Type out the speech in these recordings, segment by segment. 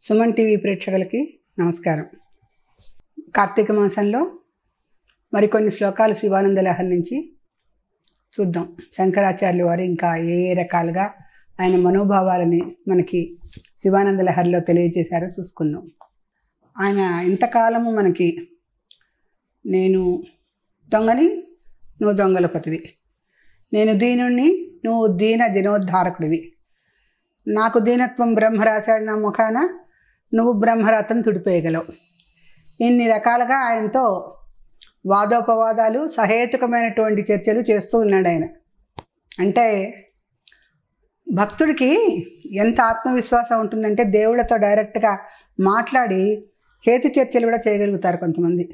Suman TV ప్రేక్షకులకి నమస్కారం కార్తీక మాసంలో మరికొన్ని శ్లోకాలు శివానంద లహరి నుంచి చూద్దాం శంకరాచార్యులు వారు ఇంకా ఏ ఏ రకాలుగా ఆయన మనోభావాలని మనకి శివానంద లహరిలో తెలియజేశారో చూసుకుందాం ఆయన ఇంతకాలము మనకి నేను దొంగని నువ్వు దొంగలపతివి నేను దీనుణ్ణి నువ్వు దీన జనోద్ధారకుడివి నాకు దీనత్వం బ్రహ్మ రాశాడు నా ముఖాన నువ్వు బ్రహ్మరథం తుడిపేయగలవు ఇన్ని రకాలుగా ఆయనతో వాదోపవాదాలు సహేతుకమైనటువంటి చర్చలు చేస్తూ ఉన్నాడు ఆయన అంటే భక్తుడికి ఎంత ఆత్మవిశ్వాసం ఉంటుందంటే దేవుళ్ళతో డైరెక్ట్గా మాట్లాడి హేతు చర్చలు కూడా చేయగలుగుతారు కొంతమంది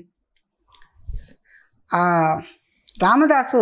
ఆ రామదాసు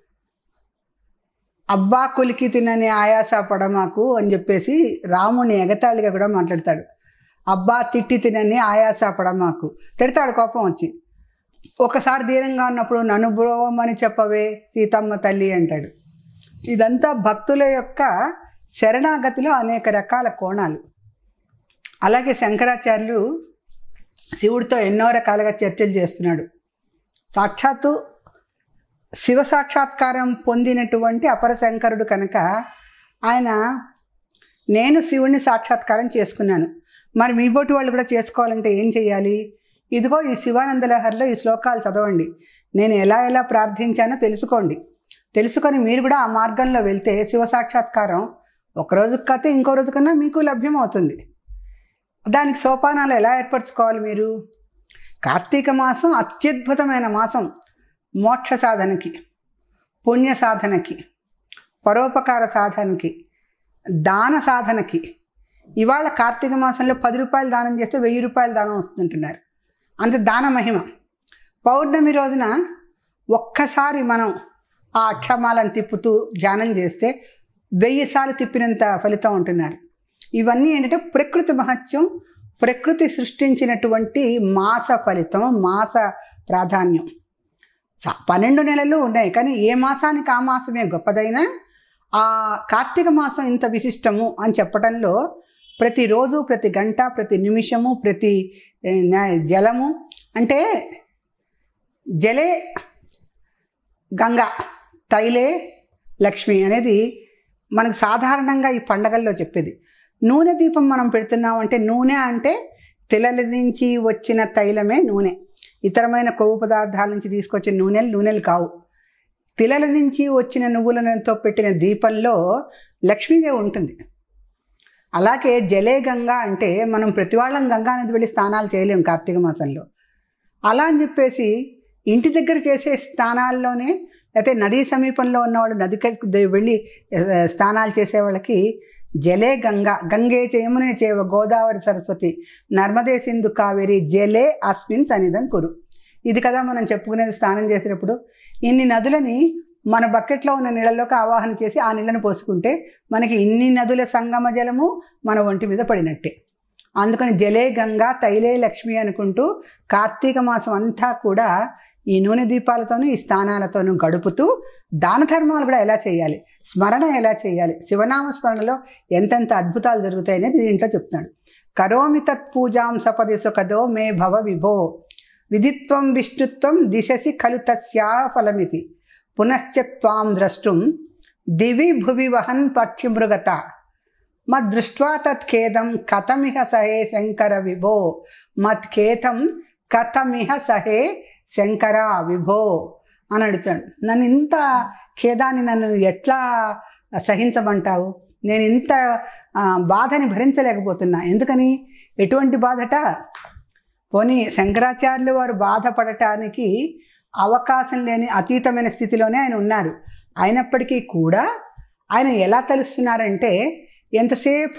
అబ్బా కొలికి తినని ఆయాస పడమాకు అని చెప్పేసి రాముని ఎగతాళిగా కూడా మాట్లాడతాడు అబ్బా తిట్టి తినని ఆయాస పడమాకు తిడతాడు కోపం వచ్చి ఒకసారి ధీరంగా ఉన్నప్పుడు నన్ను బ్రోవమని చెప్పవే సీతమ్మ తల్లి అంటాడు ఇదంతా భక్తుల యొక్క శరణాగతిలో అనేక రకాల కోణాలు అలాగే శంకరాచార్యులు శివుడితో ఎన్నో రకాలుగా చర్చలు చేస్తున్నాడు సాక్షాత్తు శివ సాక్షాత్కారం పొందినటువంటి అపర శంకరుడు కనుక ఆయన నేను శివుణ్ణి సాక్షాత్కారం చేసుకున్నాను మరి మీ బోటి వాళ్ళు కూడా చేసుకోవాలంటే ఏం చేయాలి ఇదిగో ఈ శివానంద లహరిలో ఈ శ్లోకాలు చదవండి నేను ఎలా ఎలా ప్రార్థించానో తెలుసుకోండి తెలుసుకొని మీరు కూడా ఆ మార్గంలో వెళ్తే శివ సాక్షాత్కారం ఒక రోజు కథ ఇంకో రోజు కన్నా మీకు లభ్యమవుతుంది దానికి సోపానాలు ఎలా ఏర్పరచుకోవాలి మీరు కార్తీక మాసం అత్యద్భుతమైన మాసం మోక్ష సాధనకి పుణ్య సాధనకి పరోపకార సాధనకి దాన సాధనకి ఇవాళ కార్తీక మాసంలో పది రూపాయలు దానం చేస్తే వెయ్యి రూపాయలు దానం వస్తుంటున్నారు అంత దాన మహిమ పౌర్ణమి రోజున ఒక్కసారి మనం ఆ అక్షమాలను తిప్పుతూ ధ్యానం చేస్తే వెయ్యి సార్లు తిప్పినంత ఫలితం ఉంటున్నారు ఇవన్నీ ఏంటంటే ప్రకృతి మహత్యం ప్రకృతి సృష్టించినటువంటి మాస ఫలితం మాస ప్రాధాన్యం చా- పన్నెండు నెలలు ఉన్నాయి కానీ ఏ మాసానికి ఆ మాసమే గొప్పదైనా ఆ కార్తీక మాసం ఇంత విశిష్టము అని చెప్పడంలో ప్రతిరోజు ప్రతి గంట ప్రతి నిమిషము ప్రతి ఏ, న- జలము అంటే జలే గంగా తైలే లక్ష్మి అనేది మనకు సాధారణంగా ఈ పండగల్లో చెప్పేది నూనె దీపం మనం పెడుతున్నాం అంటే నూనె అంటే తిలల నుంచి వచ్చిన తైలమే నూనె ఇతరమైన కొవ్వు పదార్థాల నుంచి తీసుకొచ్చిన నూనెలు నూనెలు కావు తిలల నుంచి వచ్చిన నువ్వులతో పెట్టిన దీపంలో లక్ష్మీదేవి ఉంటుంది అలాగే జలే గంగా అంటే మనం ప్రతివాళ్ళం గంగా నది వెళ్ళి స్నానాలు చేయలేం కార్తీక మాసంలో అలా అని చెప్పేసి ఇంటి దగ్గర చేసే స్నానాల్లోనే లేకపోతే నదీ సమీపంలో ఉన్నవాళ్ళు నదికి ద- వెళ్ళి ఆ, స్నానాలు చేసే వాళ్ళకి జలే గంగా గంగే చేయమునే చేవ గోదావరి సరస్వతి నర్మదే సింధు కావేరి జలే అస్మిన్ సన్నిధం కురు ఇది కదా మనం చెప్పుకునేది స్నానం చేసేటప్పుడు ఇన్ని నదులని మన బకెట్లో ఉన్న నీళ్ళలోకి ఆవాహన చేసి ఆ నీళ్ళను పోసుకుంటే మనకి ఇన్ని నదుల సంగమ జలము మన ఒంటి మీద పడినట్టే అందుకని జలే గంగా తైలే లక్ష్మి అనుకుంటూ కార్తీక మాసం అంతా కూడా ఈ నూనె దీపాలతోనూ ఈ స్థానాలతోనూ గడుపుతూ దాన ధర్మాలు కూడా ఎలా చేయాలి స్మరణ ఎలా చేయాలి శివనామ స్మరణలో ఎంతెంత అద్భుతాలు జరుగుతాయి అనేది దీంట్లో చెప్తున్నాడు కరోమి తత్ పూజాం సపది సుఖదో మే భవ విభో విధిత్వం విష్ణుత్వం దిశసి ఖలు తస్యా ఫలమితి పునశ్చత్వాం ద్రష్టుం దివి భువి వహన్ పక్షిమృగత మద్దృష్ట్వా తత్ఖేదం కథమిహ సహే శంకర విభో మత్ఖేతం కథమిహ సహే శంకర విభో అని అడుగుతాడు నన్ను ఇంత ఖేదాన్ని నన్ను ఎట్లా సహించమంటావు నేను ఇంత ఆ, బాధని భరించలేకపోతున్నా ఎందుకని ఎటువంటి బాధట పోనీ శంకరాచార్యులు వారు బాధపడటానికి అవకాశం లేని అతీతమైన స్థితిలోనే ఆయన ఉన్నారు అయినప్పటికీ కూడా ఆయన ఎలా తెలుస్తున్నారంటే ఎంతసేపు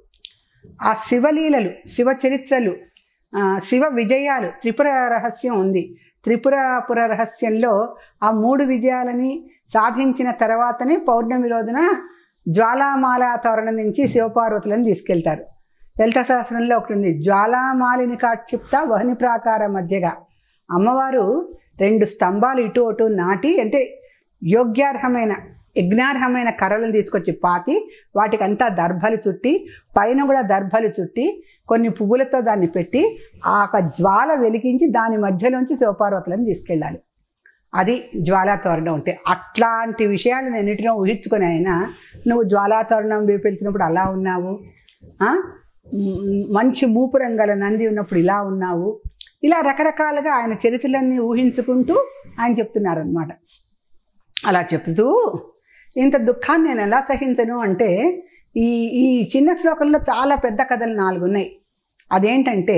ఆ శివలీలలు శివ చరిత్రలు ఆ, శివ విజయాలు త్రిపుర రహస్యం ఉంది త్రిపురపుర రహస్యంలో ఆ మూడు విజయాలని సాధించిన తర్వాతనే పౌర్ణమి రోజున జ్వాలామాల తోరణం నుంచి శివపార్వతులను తీసుకెళ్తారు లలిత శాస్త్రంలో ఒకటి ఉంది జ్వాలామాలిని కాక్షిప్త వహని ప్రాకార మధ్యగా అమ్మవారు రెండు స్తంభాలు ఇటు అటు నాటి అంటే యోగ్యార్హమైన యజ్ఞార్హమైన కర్రలను తీసుకొచ్చి పాతి వాటికి అంతా దర్భలు చుట్టి పైన కూడా దర్భలు చుట్టి కొన్ని పువ్వులతో దాన్ని పెట్టి ఆ ఒక జ్వాల వెలిగించి దాని మధ్యలోంచి శివపార్వతులను తీసుకెళ్ళాలి అది జ్వాలాతోరణం అంటే అట్లాంటి విషయాలను ఎన్నిటినో ఊహించుకొని అయినా నువ్వు జ్వాలాతోరణం వేపెళ్తున్నప్పుడు అలా ఉన్నావు ఆ? మ్, మంచి మూపు రంగల నంది ఉన్నప్పుడు ఇలా ఉన్నావు ఇలా రకరకాలుగా ఆయన చరిత్రలన్నీ ఊహించుకుంటూ ఆయన చెప్తున్నారనమాట అలా చెప్తూ ఇంత దుఃఖాన్ని నేను ఎలా సహించను అంటే ఈ ఈ చిన్న శ్లోకంలో చాలా పెద్ద కథలు నాలుగు ఉన్నాయి అదేంటంటే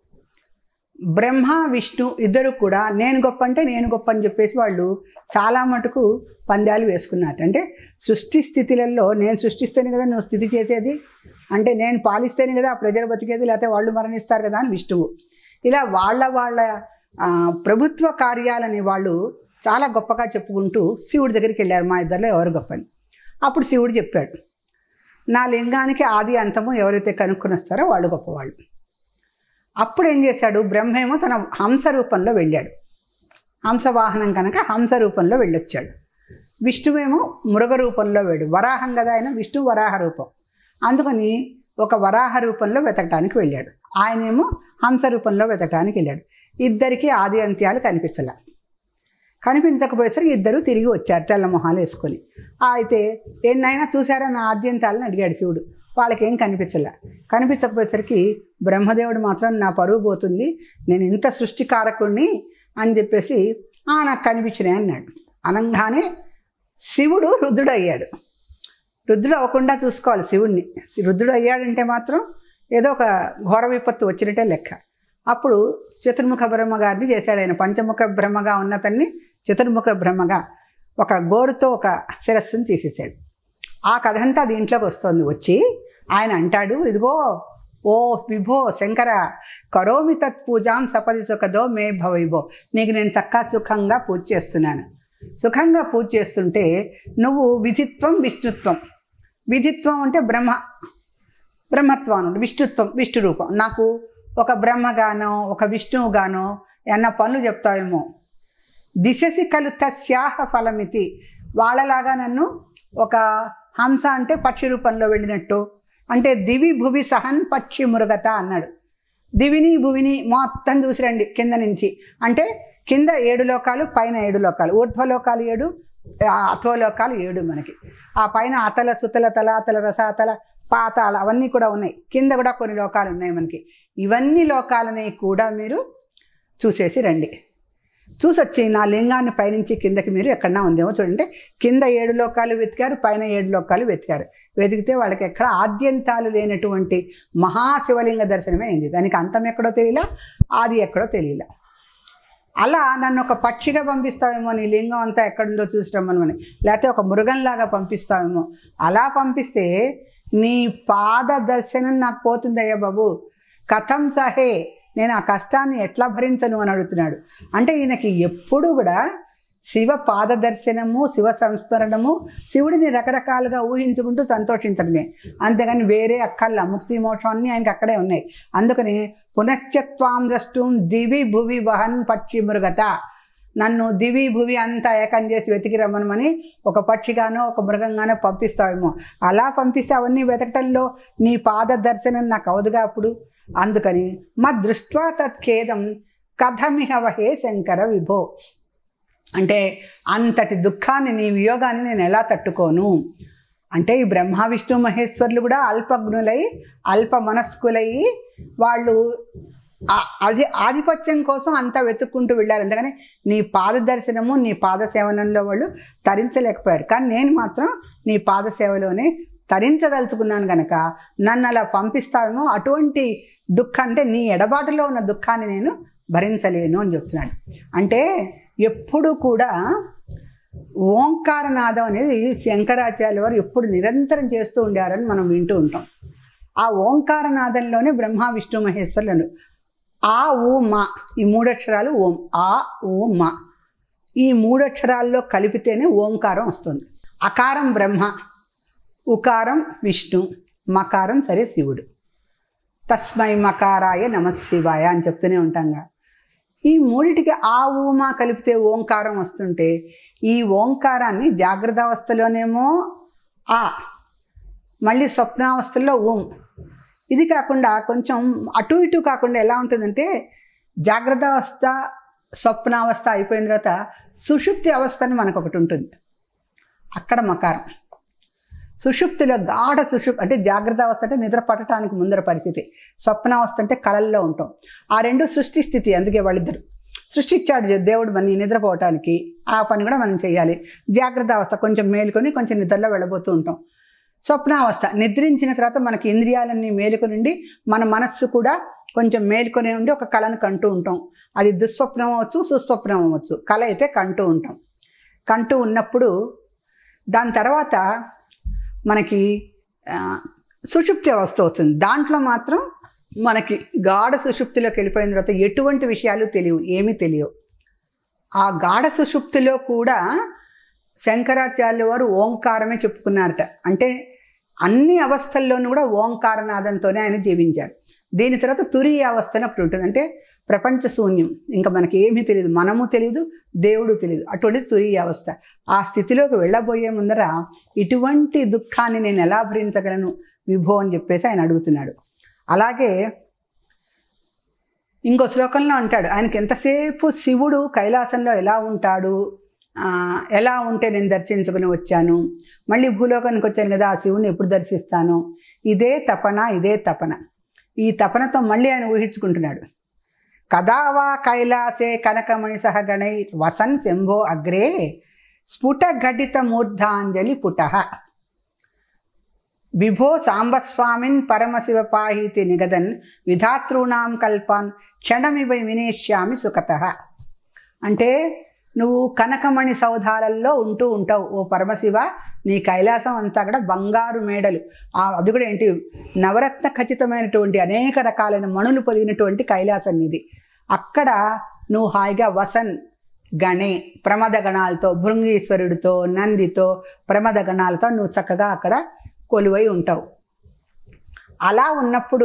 బ్రహ్మ విష్ణు ఇద్దరు కూడా నేను గొప్ప అంటే నేను గొప్ప అని చెప్పేసి వాళ్ళు చాలా మటుకు పందాలు వేసుకున్నారు అంటే సృష్టి స్థితిలలో నేను సృష్టిస్తేనే కదా నువ్వు స్థితి చేసేది అంటే నేను పాలిస్తేనే కదా ఆ ప్రజలు బతికేది లేకపోతే వాళ్ళు మరణిస్తారు కదా అని విష్ణువు ఇలా వాళ్ళ వాళ్ళ ఆ, ప్రభుత్వ కార్యాలని వాళ్ళు చాలా గొప్పగా చెప్పుకుంటూ శివుడి దగ్గరికి వెళ్ళారు మా ఇద్దరిలో ఎవరు గొప్పని అప్పుడు శివుడు చెప్పాడు నా లింగానికి ఆది అంతము ఎవరైతే కనుక్కొని వస్తారో వాళ్ళు గొప్పవాళ్ళు అప్పుడు ఏం చేశాడు బ్రహ్మేమో తన హంస రూపంలో వెళ్ళాడు హంస వాహనం కనుక హంస రూపంలో వెళ్ళొచ్చాడు విష్ణువేమో మృగ రూపంలో వెళ్ళాడు వరాహం కదా ఆయన విష్ణు వరాహ రూపం అందుకని ఒక వరాహ రూపంలో వెతకటానికి వెళ్ళాడు ఆయనేమో హంస రూపంలో వెతకటానికి వెళ్ళాడు ఇద్దరికి ఆది అంత్యాలు కనిపించలే కనిపించకపోయేసరికి ఇద్దరు తిరిగి వచ్చారు తెల్ల మొహాలు వేసుకొని ఆ, అయితే ఎన్నైనా చూసారా నా ఆద్యంతాలని అడిగాడు శివుడు వాళ్ళకేం కనిపించలే కనిపించకపోయేసరికి బ్రహ్మదేవుడు మాత్రం నా పరువు పోతుంది నేను ఇంత సృష్టికారకుణ్ణి అని చెప్పేసి "ఆ, నాకు కనిపించినాయి అన్నాడు అనగానే శివుడు రుద్రుడు అయ్యాడు రుద్రుడు అవ్వకుండా చూసుకోవాలి శివుణ్ణి రుద్రుడు అయ్యాడంటే మాత్రం ఏదో ఒక ఘోర విపత్తు వచ్చినట్టే లెక్క అప్పుడు చతుర్ముఖ బ్రహ్మ గారిని చేశాడు ఆయన పంచముఖ బ్రహ్మగా ఉన్నతన్ని చతుర్ముఖ బ్రహ్మగా ఒక గోరుతో ఒక శిరస్సుని తీసేశాడు ఆ కథ అంతా దీంట్లోకి వస్తుంది వచ్చి ఆయన అంటాడు ఇదిగో ఓ విభో శంకర కరోమి తత్ పూజాం సపది సుఖదో మే భవిభో నీకు నేను చక్కా సుఖంగా పూజ చేస్తున్నాను సుఖంగా పూజ చేస్తుంటే నువ్వు విధిత్వం విష్ణుత్వం విధిత్వం అంటే బ్రహ్మ బ్రహ్మత్వం అన్నమాట విష్ణుత్వం విష్ణు రూపం నాకు ఒక బ్రహ్మగానో ఒక విష్ణువుగానో ఏమన్నా పనులు చెప్తావేమో దిశసి కలు తస్యాహ ఫలమితి వాళ్ళలాగా నన్ను ఒక హంస అంటే పక్షి రూపంలో వెళ్ళినట్టు అంటే దివి భువి సహన్ పక్షి మురుగత అన్నాడు దివిని భువిని మొత్తం చూసిరండి కింద నుంచి అంటే కింద ఏడు లోకాలు పైన ఏడు లోకాలు ఊర్ధ్వలోకాలు ఏడు ఆ అథోలోకాలు ఏడు మనకి ఆ పైన అతల సుతల తలాతల రసాతల పాతాళ అవన్నీ కూడా ఉన్నాయి కింద కూడా కొన్ని లోకాలు ఉన్నాయి మనకి ఇవన్నీ లోకాలని కూడా మీరు చూసేసి రండి చూసొచ్చి నా లింగాన్ని పైనుంచి కిందకి మీరు ఎక్కడన్నా ఉందేమో చూడండి కింద ఏడు లోకాలు వెతికారు పైన ఏడు లోకాలు వెతికారు వెతికితే వాళ్ళకి ఎక్కడ ఆద్యంతాలు లేనటువంటి మహాశివలింగ దర్శనమే అయింది దానికి అంతం ఎక్కడో తెలియలా ఆది ఎక్కడో తెలియలా అలా నన్ను ఒక పక్షిగా పంపిస్తావేమో నీ లింగం అంతా ఎక్కడుందో చూసిరమ్మని లేకపోతే ఒక మృగంలాగా పంపిస్తావేమో అలా పంపిస్తే నీ పాద దర్శనం నాకు పోతుందయ్యా బాబు కథం సహే నేను ఆ కష్టాన్ని ఎట్లా భరించను అని అడుగుతున్నాడు అంటే ఈయనకి ఎప్పుడు కూడా శివ పాద దర్శనము శివ సంస్మరణము శివుడిని రకరకాలుగా ఊహించుకుంటూ సంతోషించడమే అంతేగాని వేరే అక్కర్ల ముక్తి మోక్షం అన్నీ ఆయనకి అక్కడే ఉన్నాయి అందుకని పునశ్చత్వాం ద్రష్టం దివి భువి వహన్ పక్షి మృగత నన్ను దివి భువి అంతా ఏకం చేసి వెతికి రమ్మనమని ఒక పక్షిగానో ఒక మృగంగానో పంపిస్తావేమో అలా పంపిస్తే అవన్నీ వెతకటంలో నీ పాద దర్శనం నాకు అవదుగా అప్పుడు అందుకని మా దృష్ట్వా తత్ఖేదం కథమిహ వహే శంకర విభో అంటే అంతటి దుఃఖాన్ని నీ వియోగాన్ని నేను ఎలా తట్టుకోను అంటే ఈ బ్రహ్మ విష్ణు మహేశ్వరులు కూడా అల్పజ్ఞులై అల్ప మనస్కులై వాళ్ళు ఆ- అది ఆధిపత్యం కోసం అంతా వెతుక్కుంటూ వెళ్ళారు అందుకని నీ పాద దర్శనము నీ పాద సేవనంలో వాళ్ళు తరించలేకపోయారు కానీ నేను మాత్రం నీ పాద సేవలోనే తరించదలుచుకున్నాను గనక నన్ను అలా పంపిస్తావేమో అటువంటి దుఃఖం అంటే నీ ఎడబాటులో ఉన్న దుఃఖాన్ని నేను భరించలేను అని చెప్తున్నాడు అంటే ఎప్పుడు కూడా ఓంకారనాదం అనేది శంకరాచార్య వారు ఎప్పుడు నిరంతరం చేస్తూ ఉండారని మనం వింటూ ఉంటాం ఆ ఓంకారనాదంలోనే బ్రహ్మ విష్ణు మహేశ్వరులను ఆ ఊ మా ఈ మూడక్షరాలు ఓం ఆ ఊ మా ఈ మూడక్షరాల్లో కలిపితేనే ఓంకారం వస్తుంది అకారం బ్రహ్మ ఉకారం విష్ణు మకారం సరే శివుడు తస్మై మకారాయ నమ శివాయ అని చెప్తూనే ఉంటాంగా ఈ మూడిటికి ఆ ఊమా కలిపితే ఓంకారం వస్తుంటే ఈ ఓంకారాన్ని జాగ్రత్త అవస్థలోనేమో ఆ మళ్ళీ స్వప్నావస్థలో ఓం ఇది కాకుండా కొంచెం అటు ఇటు కాకుండా ఎలా ఉంటుందంటే జాగ్రత్త అవస్థ స్వప్నావస్థ అయిపోయిన తర్వాత సుషుప్తి అవస్థ అని మనకు ఒకటి ఉంటుంది అక్కడ మకారం సుషుప్తిలో గాఢ సుషుప్ అంటే జాగ్రత్త అవస్థ అంటే నిద్ర పట్టడానికి ముందర పరిస్థితి స్వప్నావస్థ అంటే కళల్లో ఉంటాం ఆ రెండు సృష్టి స్థితి అందుకే వాళ్ళిద్దరు సృష్టించాడు జ- దేవుడు మన నిద్రపోవటానికి ఆ పని కూడా మనం చేయాలి జాగ్రత్త అవస్థ కొంచెం మేలుకొని కొంచెం నిద్రలో వెళ్ళబోతూ ఉంటాం స్వప్నావస్థ నిద్రించిన తర్వాత మనకి ఇంద్రియాలన్నీ మేలుకొని ఉండి మన మనస్సు కూడా కొంచెం మేలుకొని ఉండి ఒక కళను కంటూ ఉంటాం అది దుస్వప్నం అవ్వచ్చు సుస్వప్నం అవ్వచ్చు కళ అయితే కంటూ ఉంటాం కంటూ ఉన్నప్పుడు దాని తర్వాత మనకి ఆ, సుషుప్తి అవస్థ వస్తుంది దాంట్లో మాత్రం మనకి గాఢ సుషుప్తిలోకి వెళ్ళిపోయిన తర్వాత ఎటువంటి విషయాలు తెలియవు ఏమీ తెలియవు ఆ గాఢ సుషుప్తిలో కూడా శంకరాచార్యుల వారు ఓంకారమే చెప్పుకున్నారట అంటే అన్ని అవస్థల్లోనూ కూడా ఓంకారనాదంతోనే ఆయన జీవించారు దీని తర్వాత తురియ అవస్థ అని అప్పుడు ఉంటుంది అంటే ప్రపంచ శూన్యం ఇంకా మనకి ఏమీ తెలియదు మనము తెలియదు దేవుడు తెలియదు అటువంటి తురియ అవస్థ ఆ స్థితిలోకి వెళ్ళబోయే ముందర ఇటువంటి దుఃఖాన్ని నేను ఎలా భరించగలను విభో అని చెప్పేసి ఆయన అడుగుతున్నాడు అలాగే ఇంకో శ్లోకంలో అంటాడు ఆయనకి ఎంతసేపు శివుడు కైలాసంలో ఎలా ఉంటాడు ఆ, ఎలా ఉంటే నేను దర్శించుకుని వచ్చాను మళ్ళీ భూలోకానికి వచ్చాను కదా ఆ శివుని ఎప్పుడు దర్శిస్తాను ఇదే తపన ఇదే తపన ఈ తపనతో మళ్ళీ ఆయన ఊహించుకుంటున్నాడు కదా వా కైలాసే కనకమణి సహ గణై వసన్ శంభో అగ్రే స్ఫుట ఘటిత మూర్ధాంజలి పుటః విభో సాంబస్వామిన్ పరమశివ పాహీతి నిగదన్ విధాతృణాం కల్పాన్ క్షణమివ వినేష్యామి సుఖత అంటే నువ్వు కనకమణి సౌధాలలో ఉంటూ ఉంటావు ఓ పరమశివ నీ కైలాసం అంతా కూడా బంగారు మేడలు ఆ అది కూడా ఏంటి నవరత్న ఖచ్చితమైనటువంటి అనేక రకాలైన మణులు పొదిగినటువంటి కైలాసం ఇది అక్కడ నువ్వు హాయిగా వసన్ గణే ప్రమద గణాలతో భృంగీశ్వరుడితో నందితో ప్రమద గణాలతో నువ్వు చక్కగా అక్కడ కొలువై ఉంటావు అలా ఉన్నప్పుడు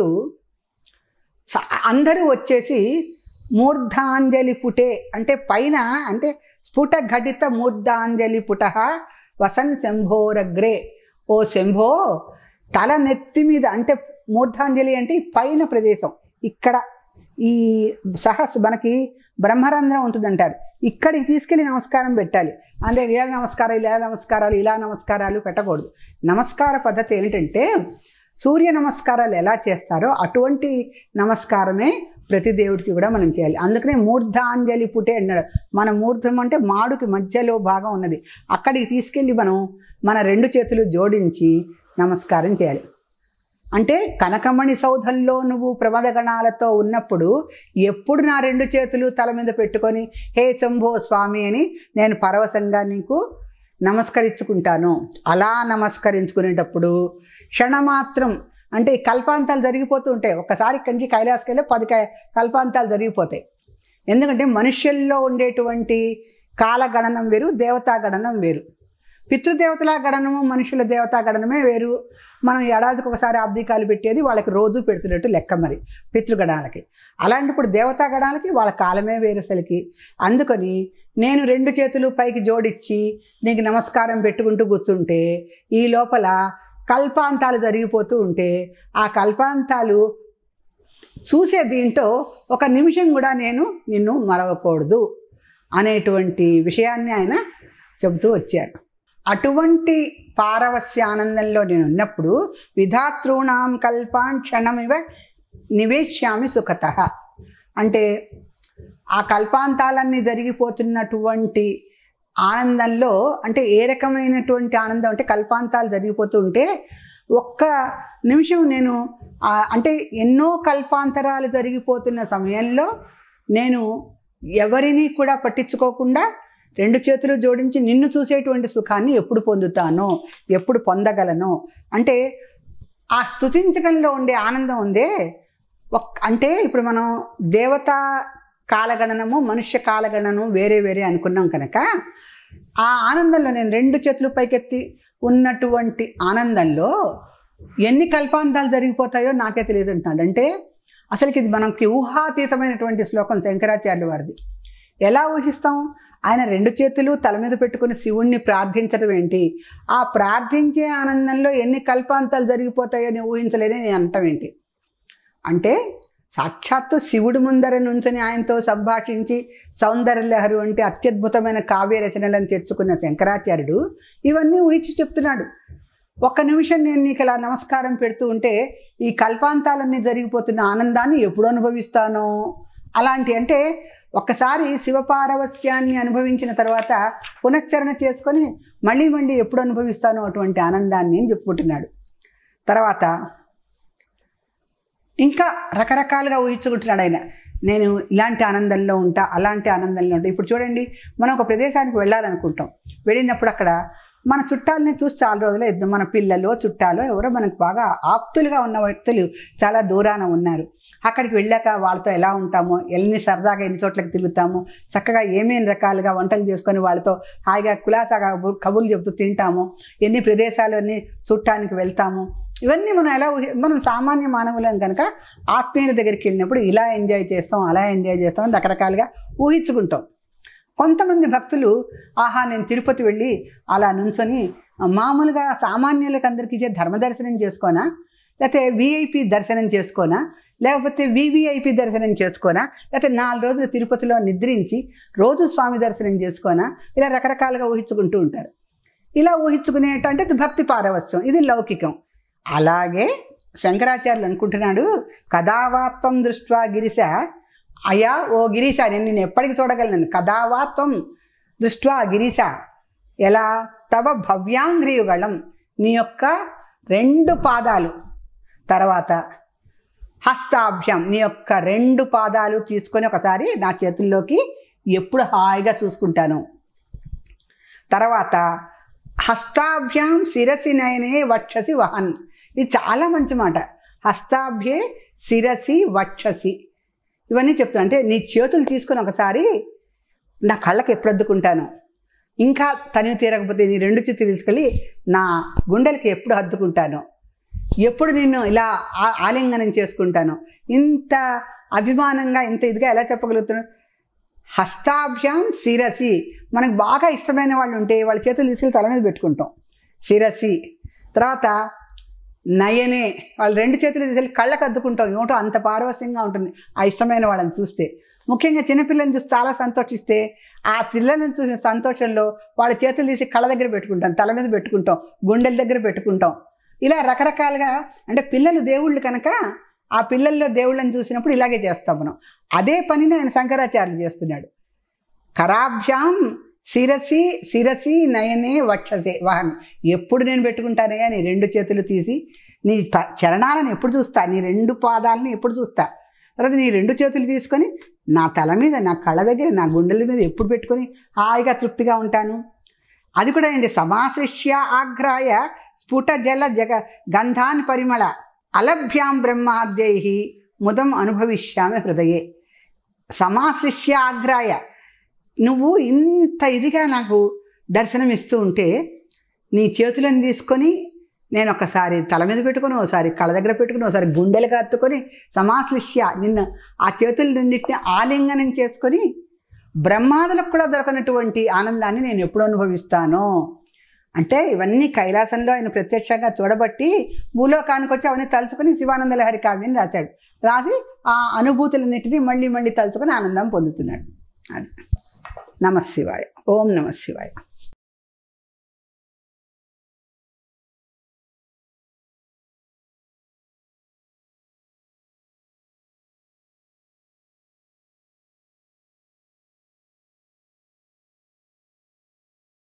చ- అందరూ వచ్చేసి మూర్ధాంజలి పుటే అంటే పైన అంటే స్ఫుట ఘటిత మూర్ధాంజలి పుట వసన్ శంభోరగ్రే ఓ శంభో తల నెత్తి మీద అంటే మూర్ధాంజలి అంటే ఈ పైన ప్రదేశం ఇక్కడ ఈ సహస్ మనకి బ్రహ్మరంధ్రం ఉంటుందంటారు ఇక్కడికి తీసుకెళ్ళి నమస్కారం పెట్టాలి అంటే ఇలా నమస్కారాలు ఇలా నమస్కారాలు ఇలా నమస్కారాలు పెట్టకూడదు నమస్కార పద్ధతి ఏంటంటే సూర్య నమస్కారాలు ఎలా చేస్తారో అటువంటి నమస్కారమే ప్రతి దేవుడికి కూడా మనం చేయాలి అందుకనే మూర్ధాంజలి పుటే అన్నాడు మన మూర్ధం అంటే మాడుకి మధ్యలో భాగం ఉన్నది అక్కడికి తీసుకెళ్ళి మనం మన రెండు చేతులు జోడించి నమస్కారం చేయాలి అంటే కనకమణి సౌధంలో నువ్వు ప్రమద గణాలతో ఉన్నప్పుడు ఎప్పుడు నా రెండు చేతులు తల మీద పెట్టుకొని హే శంభో స్వామి అని నేను పరవశంగా నీకు నమస్కరించుకుంటాను అలా నమస్కరించుకునేటప్పుడు క్షణమాత్రం అంటే ఈ కల్పాంతాలు జరిగిపోతూ ఉంటాయి ఒక్కసారి కంచి కైలాసకి వెళ్ళి పది కై- కల్పాంతాలు జరిగిపోతాయి ఎందుకంటే మనుష్యుల్లో ఉండేటువంటి కాలగణనం వేరు దేవతా గణనం వేరు పితృదేవతల గణనము మనుషుల దేవతా గణనమే వేరు మనం ఏడాదికి ఒకసారి ఆబ్దికాలు పెట్టేది వాళ్ళకి రోజు పెడుతున్నట్టు లెక్క మరి పితృగణాలకి అలాంటప్పుడు దేవతా గణాలకి వాళ్ళ కాలమే వేరు అసలుకి అందుకని నేను రెండు చేతులు పైకి జోడించి నీకు నమస్కారం పెట్టుకుంటూ కూర్చుంటే ఈ లోపల కల్పాంతాలు జరిగిపోతూ ఉంటే ఆ కల్పాంతాలు చూసే దీంట్లో ఒక నిమిషం కూడా నేను నిన్ను మరవకూడదు అనేటువంటి విషయాన్ని ఆయన చెబుతూ వచ్చారు అటువంటి పారవస్యానందంలో నేను ఉన్నప్పుడు విధాతృణాం కల్పాన్ క్షణమివ నివేశ్యామి సుఖత అంటే ఆ కల్పాంతాలన్నీ జరిగిపోతున్నటువంటి ఆనందంలో అంటే ఏ రకమైనటువంటి ఆనందం అంటే కల్పాంతాలు జరిగిపోతూ ఉంటే ఒక్క నిమిషం నేను ఆ, అంటే ఎన్నో కల్పాంతరాలు జరిగిపోతున్న సమయంలో నేను ఎవరిని కూడా పట్టించుకోకుండా రెండు చేతులు జోడించి నిన్ను చూసేటువంటి సుఖాన్ని ఎప్పుడు పొందుతాను ఎప్పుడు పొందగలను అంటే ఆ స్థుతించడంలో ఉండే ఆనందం ఉందే ఒక్ అంటే ఇప్పుడు మనం దేవతా కాలగణనము మనుష్య కాలగణనము వేరే వేరే అనుకున్నాం కనుక ఆ ఆనందంలో నేను రెండు చేతులు పైకెత్తి ఉన్నటువంటి ఆనందంలో ఎన్ని కల్పాంతాలు జరిగిపోతాయో నాకే తెలియదు అంటున్నాడు అంటే అసలుకి ఇది మనకి ఊహాతీతమైనటువంటి శ్లోకం శంకరాచార్యుల వారిది ఎలా ఊహిస్తాం ఆయన రెండు చేతులు తల మీద పెట్టుకుని శివుణ్ణి ప్రార్థించడం ఏంటి ఆ ప్రార్థించే ఆనందంలో ఎన్ని కల్పాంతాలు జరిగిపోతాయని ఊహించలేని నేను అంటాం ఏంటి అంటే సాక్షాత్తు శివుడు ముందర నుంచని ఆయనతో సంభాషించి సౌందర్యలహరు అంటే అత్యద్భుతమైన కావ్య రచనలను తెచ్చుకున్న శంకరాచార్యుడు ఇవన్నీ ఊహించి చెప్తున్నాడు ఒక్క నిమిషం నేను నీకు ఇలా నమస్కారం పెడుతూ ఉంటే ఈ కల్పాంతాలన్నీ జరిగిపోతున్న ఆనందాన్ని ఎప్పుడు అనుభవిస్తానో అలాంటి అంటే ఒక్కసారి శివపారవస్యాన్ని అనుభవించిన తర్వాత పునశ్చరణ చేసుకొని మళ్ళీ మళ్ళీ ఎప్పుడు అనుభవిస్తానో అటువంటి ఆనందాన్ని అని చెప్పుకుంటున్నాడు తర్వాత ఇంకా రకరకాలుగా ఊహించుకుంటున్నాడు ఆయన నేను ఇలాంటి ఆనందంలో ఉంటా అలాంటి ఆనందంలో ఉంటా ఇప్పుడు చూడండి మనం ఒక ప్రదేశానికి వెళ్ళాలనుకుంటాం వెళ్ళినప్పుడు అక్కడ మన చుట్టాలని చూసి చాలా రోజులు ఇద్దాం మన పిల్లలు చుట్టాలు ఎవరో మనకు బాగా ఆప్తులుగా ఉన్న వ్యక్తులు చాలా దూరాన ఉన్నారు అక్కడికి వెళ్ళాక వాళ్ళతో ఎలా ఉంటామో ఎన్ని సరదాగా ఎన్ని చోట్లకి తిరుగుతాము చక్కగా ఏమేమి రకాలుగా వంటలు చేసుకొని వాళ్ళతో హాయిగా కులాసాగా కబుర్లు చెబుతూ తింటాము ఎన్ని ప్రదేశాలు అన్ని చుట్టానికి వెళ్తాము ఇవన్నీ మనం ఎలా ఊహి మనం సామాన్య మానవులం కనుక ఆత్మీయుల దగ్గరికి వెళ్ళినప్పుడు ఇలా ఎంజాయ్ చేస్తాం అలా ఎంజాయ్ చేస్తాం అని రకరకాలుగా ఊహించుకుంటాం కొంతమంది భక్తులు ఆహా నేను తిరుపతి వెళ్ళి అలా నుంచొని మామూలుగా సామాన్యులకు అందరికీ ఇచ్చే ధర్మ దర్శనం చేసుకోనా లేకపోతే విఐపి దర్శనం చేసుకోనా లేకపోతే వివిఐపి దర్శనం చేసుకోనా లేకపోతే నాలుగు రోజులు తిరుపతిలో నిద్రించి రోజు స్వామి దర్శనం చేసుకోనా ఇలా రకరకాలుగా ఊహించుకుంటూ ఉంటారు ఇలా ఊహించుకునేటంటే ఇది భక్తి పారవస్యం ఇది లౌకికం అలాగే శంకరాచార్యులు అనుకుంటున్నాడు కదావాత్వం దృష్ట్వా గిరిశ అయ్యా ఓ గిరీశ నేను నేను ఎప్పటికి చూడగలను కదావాత్వం దృష్ట్వా గిరీశ ఎలా తవ భవ్యాంగ్రియుగళం నీ యొక్క రెండు పాదాలు తర్వాత హస్తాభ్యం నీ యొక్క రెండు పాదాలు తీసుకొని ఒకసారి నా చేతుల్లోకి ఎప్పుడు హాయిగా చూసుకుంటాను తర్వాత హస్తాభ్యాం శిరసి నయనే వక్షసి వహన్ ఇది చాలా మంచి మాట హస్తాభ్యే శిరసి వక్షసి ఇవన్నీ చెప్తున్నా అంటే నీ చేతులు తీసుకొని ఒకసారి నా కళ్ళకి ఎప్పుడు అద్దుకుంటాను ఇంకా తనివి తీరకపోతే నీ రెండు చేతులు తీసుకెళ్ళి నా గుండెలకి ఎప్పుడు అద్దుకుంటాను ఎప్పుడు నిన్ను ఇలా ఆ- ఆలింగనం చేసుకుంటాను ఇంత అభిమానంగా ఇంత ఇదిగా ఎలా చెప్పగలుగుతున్నాను హస్తాభ్యాం శిరసి మనకు బాగా ఇష్టమైన వాళ్ళు ఉంటే వాళ్ళ చేతులు తీసుకెళ్ళి తల మీద పెట్టుకుంటాం శిరసి తర్వాత నయనే వాళ్ళు రెండు చేతులు తీసుకెళ్ళి కళ్ళకు అద్దుకుంటాం ఏమిటో అంత పారవస్యంగా ఉంటుంది ఆ ఇష్టమైన వాళ్ళని చూస్తే ముఖ్యంగా చిన్నపిల్లల్ని చూసి చాలా సంతోషిస్తే ఆ పిల్లల్ని చూసిన సంతోషంలో వాళ్ళ చేతులు తీసి కళ్ళ దగ్గర పెట్టుకుంటాం తల మీద పెట్టుకుంటాం గుండెల దగ్గర పెట్టుకుంటాం ఇలా రకరకాలుగా అంటే పిల్లలు దేవుళ్ళు కనుక ఆ పిల్లల్లో దేవుళ్ళని చూసినప్పుడు ఇలాగే చేస్తాం మనం అదే పనిని ఆయన శంకరాచార్యులు చేస్తున్నాడు కరాభ్యాం శిరసి శిరసి నయనే వక్షసే వాహన్ ఎప్పుడు నేను పెట్టుకుంటానయ్యా నీ రెండు చేతులు తీసి నీ ప- చరణాలను ఎప్పుడు చూస్తా నీ రెండు పాదాలను ఎప్పుడు చూస్తా తర్వాత నీ రెండు చేతులు తీసుకొని నా తల మీద నా కళ్ళ దగ్గర నా గుండెల మీద ఎప్పుడు పెట్టుకొని హాయిగా తృప్తిగా ఉంటాను అది కూడా ఏంటి సమాశ్లిష్య ఆగ్రాయ స్ఫుట జల జగ గంధాన్ పరిమళ అలభ్యాం బ్రహ్మాద్యై ముదం అనుభవిష్యామి హృదయే సమాశ్లిష్య ఆగ్రాయ నువ్వు ఇంత ఇదిగా నాకు దర్శనం ఇస్తూ ఉంటే నీ చేతులను తీసుకొని నేను ఒకసారి తల మీద పెట్టుకొని ఒకసారి కళ్ళ దగ్గర పెట్టుకుని ఒకసారి గుండెలకు హత్తుకొని సమాశ్లిష్య నిన్ను ఆ చేతుల రెండింటిని ఆలింగనం చేసుకొని బ్రహ్మాదులకు కూడా దొరకనటువంటి ఆనందాన్ని నేను ఎప్పుడు అనుభవిస్తాను అంటే ఇవన్నీ కైలాసంలో ఆయన ప్రత్యక్షంగా చూడబట్టి భూలోకానికి వచ్చి అవన్నీ తలుచుకొని శివానంద లహరి కావ్యం రాశాడు రాసి ఆ అనుభూతులన్నిటినీ మళ్ళీ మళ్ళీ తలుచుకొని ఆనందం పొందుతున్నాడు అది నమశివాయ ఓం నమ శివాయ